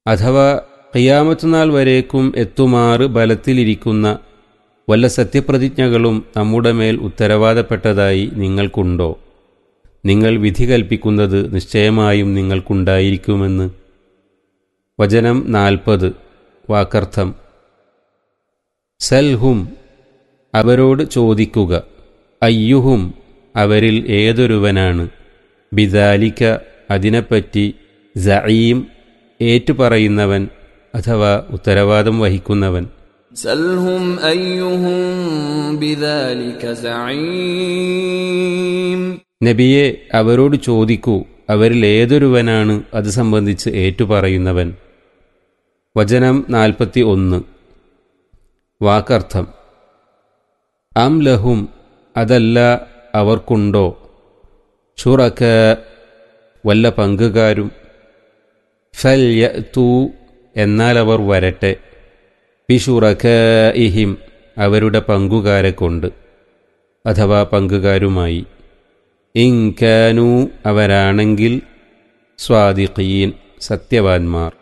അഥവാ ഖിയാമത്തുനാൾ വരേക്കും എത്തുമാറ് ബലത്തിലിരിക്കുന്ന വല്ല സത്യപ്രതിജ്ഞകളും നമ്മുടെ മേൽ ഉത്തരവാദപ്പെട്ടതായി നിങ്ങൾക്കുണ്ടോ നിങ്ങൾ വിധി കൽപ്പിക്കുന്നത് നിശ്ചയമായും നിങ്ങൾക്കുണ്ടായിരിക്കുമെന്ന് വചനം നാൽപ്പത് വാക്കർത്ഥം സൽഹും അവരോട് ചോദിക്കുക അയ്യുഹും അവരിൽ ഏതൊരുവനാണ് ബിദാലിക്ക അതിനെപ്പറ്റി സഈം ഏറ്റുപറയുന്നവൻ അഥവാ ഉത്തരവാദം വഹിക്കുന്നവൻ سلهم أيهم بذلك زعيم നബിയെ അവരോട് ചോദിക്കൂ അവരിൽ ഏതൊരുവനാണ് അത് സംബന്ധിച്ച് ഏറ്റുപറയുന്നവൻ വചനം നാൽപ്പത്തി ഒന്ന് വാക്കർത്ഥം അം ലഹും അതല്ല അവർക്കുണ്ടോ ഷുറക്ക വല്ല പങ്കുകാരും ഫൽ തൂ എന്നാൽ അവർ വരട്ടെ ബിഷുറക്ക ഇഹിം അവരുടെ പങ്കുകാരെ കൊണ്ട് അഥവാ പങ്കുകാരുമായി ഇൻകാനു അവരാണെങ്കിൽ സ്വാദിഖീൻ സത്യവാൻമാർ